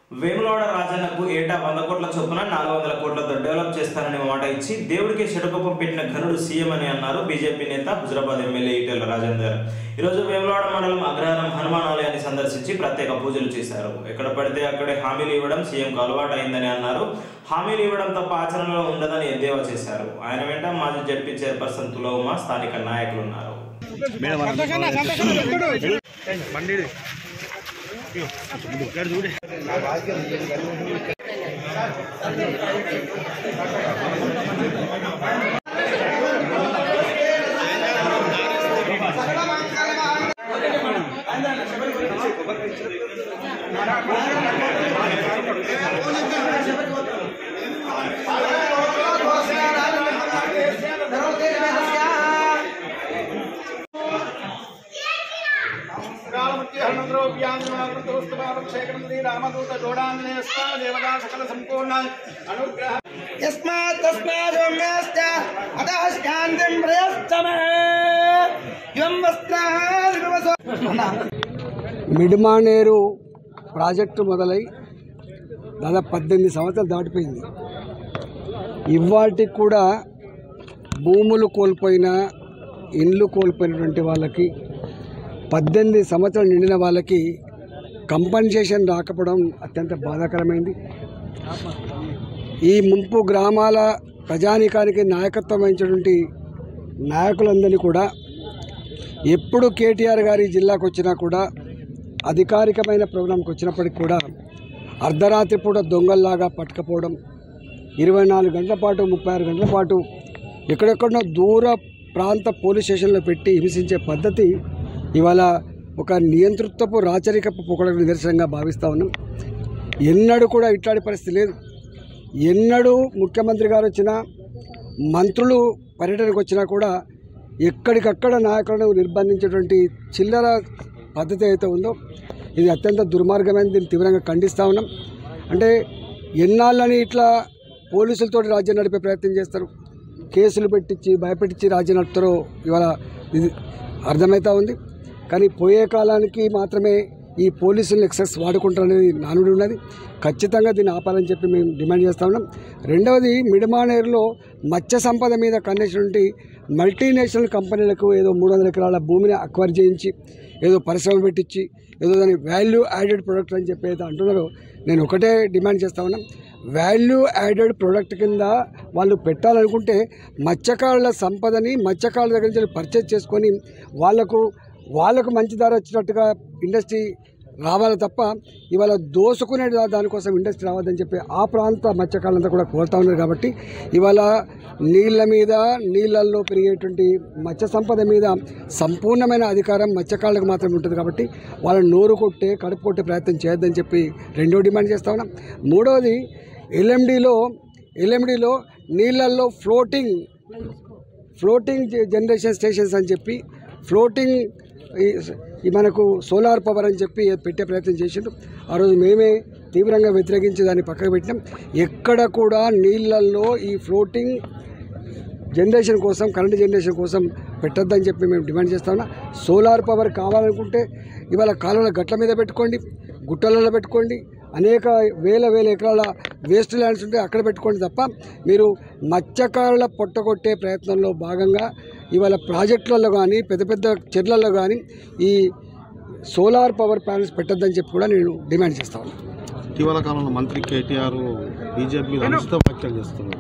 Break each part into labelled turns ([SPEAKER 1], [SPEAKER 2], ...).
[SPEAKER 1] వేములవాడ రాజన్నకు ఏటా వంద కోట్ల చొప్పున నాలుగు వందల కోట్లతో డెవలప్ చేస్తానని మాట ఇచ్చి దేవుడికి షడకోపం పెట్టిన ఘనుడు సీఎం అని అన్నారు బీజేపీ నేత హుజరాబాద్ ఎమ్మెల్యే ఈటెల రాజేందర్ ఈరోజు వేములవాడ మండలం అగ్రహారం హనుమాన్ ఆలయాన్ని సందర్శించి ప్రత్యేక పూజలు చేశారు ఎక్కడ పడితే అక్కడే హామీలు ఇవ్వడం సీఎంకు అలవాటు అయిందని అన్నారు హామీలు ఇవ్వడం తప్ప ఆచరణలో ఉండదని ఎద్దేవా చేశారు ఆయన వెంట మాజీ జడ్పీ చైర్పర్సన్ తులవుమ స్థానిక నాయకులు ఉన్నారు
[SPEAKER 2] यस्मात् तस्मात् रम्याश्च अतः शान्तिं प्रयच्छमे इमं वस्त्राः
[SPEAKER 3] మిడ్మానేరు ప్రాజెక్టు మొదలై దాదాపు పద్దెనిమిది సంవత్సరాలు దాటిపోయింది ఇవాటికి కూడా భూములు కోల్పోయిన ఇండ్లు కోల్పోయినటువంటి వాళ్ళకి పద్దెనిమిది సంవత్సరాలు నిండిన వాళ్ళకి కంపన్సేషన్ రాకపోవడం అత్యంత బాధాకరమైంది ఈ ముంపు గ్రామాల ప్రజానీకానికి నాయకత్వం వహించినటువంటి నాయకులందరినీ కూడా ఎప్పుడు కేటీఆర్ గారి జిల్లాకు వచ్చినా కూడా అధికారికమైన ప్రోగ్రాంకి వచ్చినప్పటికి కూడా అర్ధరాత్రి పూట దొంగల్లాగా పట్టుకపోవడం ఇరవై నాలుగు గంటల పాటు ముప్పై ఆరు గంటల పాటు ఎక్కడెక్కడో దూర ప్రాంత పోలీస్ స్టేషన్లో పెట్టి హింసించే పద్ధతి ఇవాళ ఒక నియంతృత్వపు రాచరికపు పొగడకు నిదర్శనంగా భావిస్తూ ఉన్నాం ఎన్నడూ కూడా ఇట్లాంటి పరిస్థితి లేదు ఎన్నడూ ముఖ్యమంత్రి గారు వచ్చినా మంత్రులు పర్యటనకు వచ్చినా కూడా ఎక్కడికక్కడ నాయకులను నిర్బంధించేటువంటి చిల్లర పద్ధతి అయితే ఉందో ఇది అత్యంత దుర్మార్గమైన దీన్ని తీవ్రంగా ఖండిస్తూ ఉన్నాం అంటే ఎన్నాళ్ళని ఇట్లా పోలీసులతోటి రాజ్యం నడిపే ప్రయత్నం చేస్తారు కేసులు పెట్టించి భయపెట్టించి రాజ్యం నడుపుతారో ఇవాళ ఇది అర్థమవుతా ఉంది కానీ పోయే కాలానికి మాత్రమే ఈ పోలీసులను ఎక్సెస్ వాడుకుంటారనేది నానుడి ఉన్నది ఖచ్చితంగా దీన్ని ఆపాలని చెప్పి మేము డిమాండ్ చేస్తా ఉన్నాం రెండవది మిడమానేరులో మత్స్య సంపద మీద కన్నేసినటువంటి మల్టీనేషనల్ కంపెనీలకు ఏదో మూడు వందల ఎకరాల భూమిని అక్వైర్ చేయించి ఏదో పరిశ్రమ పెట్టించి ఏదో దాని వాల్యూ యాడెడ్ ప్రొడక్ట్ అని చెప్పి అయితే అంటున్నారో నేను ఒకటే డిమాండ్ చేస్తా ఉన్నా వాల్యూ యాడెడ్ ప్రొడక్ట్ కింద వాళ్ళు పెట్టాలనుకుంటే మత్స్యకారుల సంపదని మత్స్యకారుల దగ్గర నుంచి పర్చేజ్ చేసుకొని వాళ్ళకు వాళ్ళకు మంచి ధర వచ్చినట్టుగా ఇండస్ట్రీ రావాలి తప్ప ఇవాళ దోసుకునే దా- దానికోసం ఇండస్ట్రీ రావద్దని చెప్పి ఆ ప్రాంత మత్స్యకారులంతా కూడా కోరుతా ఉన్నారు కాబట్టి ఇవాళ నీళ్ళ మీద నీళ్ళల్లో పెరిగేటువంటి మత్స్య సంపద మీద సంపూర్ణమైన అధికారం మత్స్యకారులకు మాత్రమే ఉంటుంది కాబట్టి వాళ్ళని నోరు కొట్టే కడుపు కొట్టే ప్రయత్నం చేయొద్దని చెప్పి రెండో డిమాండ్ చేస్తా ఉన్నాం మూడవది ఎల్ఎండిలో ఎల్ఎండిలో నీళ్ళల్లో ఫ్లోటింగ్ ఫ్లోటింగ్ జె- జనరేషన్ స్టేషన్స్ అని చెప్పి ఫ్లోటింగ్ ఈ- ఈ మనకు సోలార్ పవర్ అని చెప్పి పెట్టే ప్రయత్నం చేసిండు ఆ రోజు మేమే తీవ్రంగా వ్యతిరేకించి దాన్ని పక్కకు పెట్టినాం ఎక్కడ కూడా నీళ్ళల్లో ఈ ఫ్లోటింగ్ జనరేషన్ కోసం కరెంట్ జనరేషన్ కోసం పెట్టొద్దని చెప్పి మేము డిమాండ్ చేస్తా ఉన్నాం సోలార్ పవర్ కావాలనుకుంటే ఇవాళ కాలువల గట్ల మీద పెట్టుకోండి గుట్టలలో పెట్టుకోండి అనేక వేల వేల ఎకరాల వేస్ట్ ల్యాండ్స్ ఉంటే అక్కడ పెట్టుకోండి తప్ప మీరు మత్స్యకారుల పొట్టగొట్టే ప్రయత్నంలో భాగంగా ఇవాళ ప్రాజెక్టులలో కానీ పెద్ద పెద్ద చెర్లలో కానీ ఈ సోలార్ పవర్ ప్యానల్స్ పెట్టొద్దని చెప్పి కూడా నేను డిమాండ్ చేస్తా ఉన్నాను
[SPEAKER 4] ఇటీవల కాలంలో మంత్రి కేటీఆర్ బీజేపీ మీద అనుచిత వ్యాఖ్యలు చేస్తున్నారు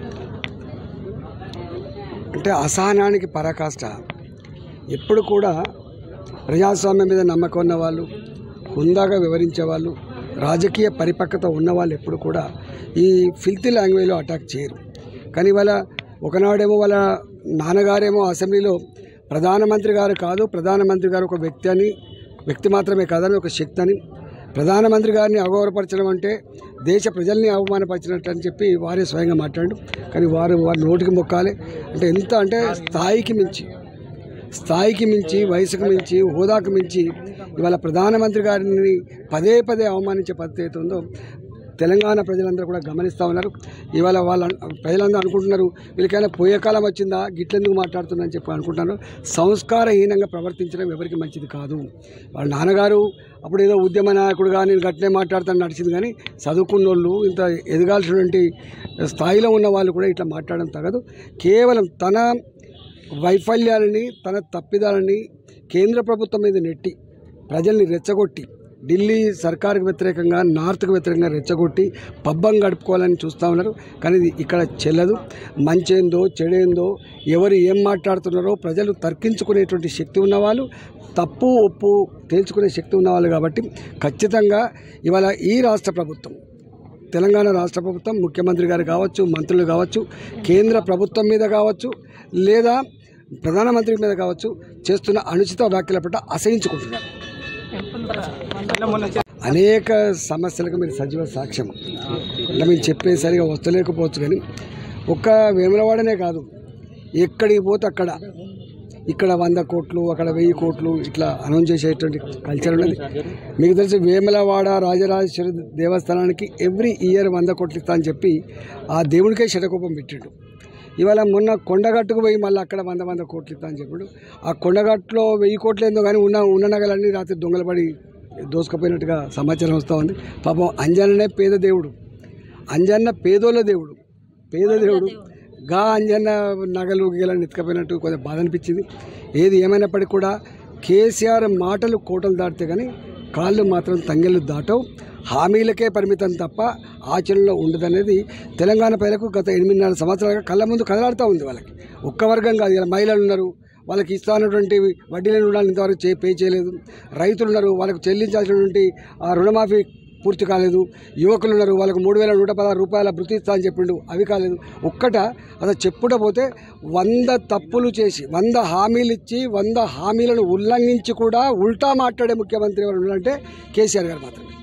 [SPEAKER 3] అంటే అసహనానికి పరాకాష్ట ఎప్పుడు కూడా ప్రజాస్వామ్యం మీద నమ్మకం ఉన్న వాళ్ళు హుందాగా వివరించే వాళ్ళు రాజకీయ పరిపక్వత ఉన్నవాళ్ళు ఎప్పుడు కూడా ఈ ఫిల్తీ లాంగ్వేజ్లో అటాక్ చేయరు కానీ వాళ్ళ ఒకనాడేమో వాళ్ళ నాన్నగారేమో అసెంబ్లీలో ప్రధానమంత్రి గారు కాదు ప్రధానమంత్రి గారు ఒక వ్యక్తి అని వ్యక్తి మాత్రమే కాదని ఒక శక్తి అని ప్రధానమంత్రి గారిని అగౌరవపరచడం అంటే దేశ ప్రజల్ని అవమానపరిచినట్టు అని చెప్పి వారే స్వయంగా మాట్లాడు కానీ వారు వారి నోటికి మొక్కాలి అంటే ఎంత అంటే స్థాయికి మించి స్థాయికి మించి వయసుకు మించి హోదాకు మించి ఇవాళ ప్రధానమంత్రి గారిని పదే పదే అవమానించే పద్ధతి అయితే ఉందో తెలంగాణ ప్రజలందరూ కూడా గమనిస్తూ ఉన్నారు ఇవాళ వాళ్ళ ప్రజలందరూ అనుకుంటున్నారు వీళ్ళకైనా పోయే కాలం వచ్చిందా గిట్లెందుకు మాట్లాడుతుందని చెప్పి అనుకుంటున్నారు సంస్కారహీనంగా ప్రవర్తించడం ఎవరికి మంచిది కాదు వాళ్ళ నాన్నగారు అప్పుడు ఏదో ఉద్యమ నాయకుడుగా నేను గట్టినే మాట్లాడతాను నడిచింది కానీ చదువుకున్న వాళ్ళు ఇంత ఎదగాల్సినటువంటి స్థాయిలో ఉన్న వాళ్ళు కూడా ఇట్లా మాట్లాడడం తగదు కేవలం తన వైఫల్యాలని తన తప్పిదాలని కేంద్ర ప్రభుత్వం మీద నెట్టి ప్రజల్ని రెచ్చగొట్టి ఢిల్లీ సర్కారుకు వ్యతిరేకంగా నార్త్కు వ్యతిరేకంగా రెచ్చగొట్టి పబ్బం గడుపుకోవాలని చూస్తూ ఉన్నారు కానీ ఇది ఇక్కడ చెల్లదు మంచేందో చెడేందో ఎవరు ఏం మాట్లాడుతున్నారో ప్రజలు తర్కించుకునేటువంటి శక్తి ఉన్నవాళ్ళు తప్పు ఒప్పు తేల్చుకునే శక్తి ఉన్నవాళ్ళు కాబట్టి ఖచ్చితంగా ఇవాళ ఈ రాష్ట్ర ప్రభుత్వం తెలంగాణ రాష్ట్ర ప్రభుత్వం ముఖ్యమంత్రి గారు కావచ్చు మంత్రులు కావచ్చు కేంద్ర ప్రభుత్వం మీద కావచ్చు లేదా ప్రధానమంత్రి మీద కావచ్చు చేస్తున్న అనుచిత వ్యాఖ్యల పట్ల అసహించుకుంటున్నారు అనేక సమస్యలకు మీరు సజీవ సాక్ష్యం అంటే మీరు చెప్పేసరిగా వస్తలేకపోవచ్చు కానీ ఒక్క వేములవాడనే కాదు ఎక్కడికి పోతే అక్కడ ఇక్కడ వంద కోట్లు అక్కడ వెయ్యి కోట్లు ఇట్లా అనౌన్స్ చేసేటువంటి కల్చర్ ఉన్నది మీకు తెలిసి వేములవాడ రాజరాజేశ్వరి దేవస్థానానికి ఎవ్రీ ఇయర్ వంద కోట్లు ఇస్తా అని చెప్పి ఆ దేవునికే శటకోపం పెట్టిండు ఇవాళ మొన్న కొండగట్టుకు పోయి మళ్ళీ అక్కడ వంద వంద కోట్లు ఇస్తా అని చెప్పాడు ఆ కొండగట్టులో వెయ్యి కోట్లు ఏందో కానీ ఉన్న ఉన్న నగలన్నీ రాత్రి దొంగలు పడి దోసుకుపోయినట్టుగా సమాచారం వస్తూ ఉంది పాపం అంజననే పేద దేవుడు అంజన్న పేదోళ్ళ దేవుడు పేద దేవుడు గా అంజన్న నగలు గిగలను ఎత్తుకపోయినట్టు కొంచెం బాధ అనిపించింది ఏది ఏమైనప్పటికీ కూడా కేసీఆర్ మాటలు కోటలు దాటితే కానీ కాళ్ళు మాత్రం తంగెళ్ళు దాటవు హామీలకే పరిమితం తప్ప ఆచరణలో ఉండదనేది తెలంగాణ ప్రజలకు గత ఎనిమిదిన్నర సంవత్సరాలుగా కళ్ళ ముందు కదలాడుతూ ఉంది వాళ్ళకి ఒక్క వర్గం కాదు ఇలా మహిళలు ఉన్నారు వాళ్ళకి ఇస్తానటువంటి వడ్డీల రుణాలు ఇంతవరకు చే పే చేయలేదు రైతులు ఉన్నారు వాళ్ళకు చెల్లించాల్సినటువంటి ఆ రుణమాఫీ పూర్తి కాలేదు యువకులు ఉన్నారు వాళ్ళకు మూడు వేల నూట పదహారు రూపాయల భృతి ఇస్తా అని చెప్పిండు అవి కాలేదు ఒక్కట అసలు చెప్పుట పోతే వంద తప్పులు చేసి వంద హామీలు ఇచ్చి వంద హామీలను ఉల్లంఘించి కూడా ఉల్టా మాట్లాడే ముఖ్యమంత్రి ఎవరు ఉన్నారంటే కేసీఆర్ గారు మాత్రమే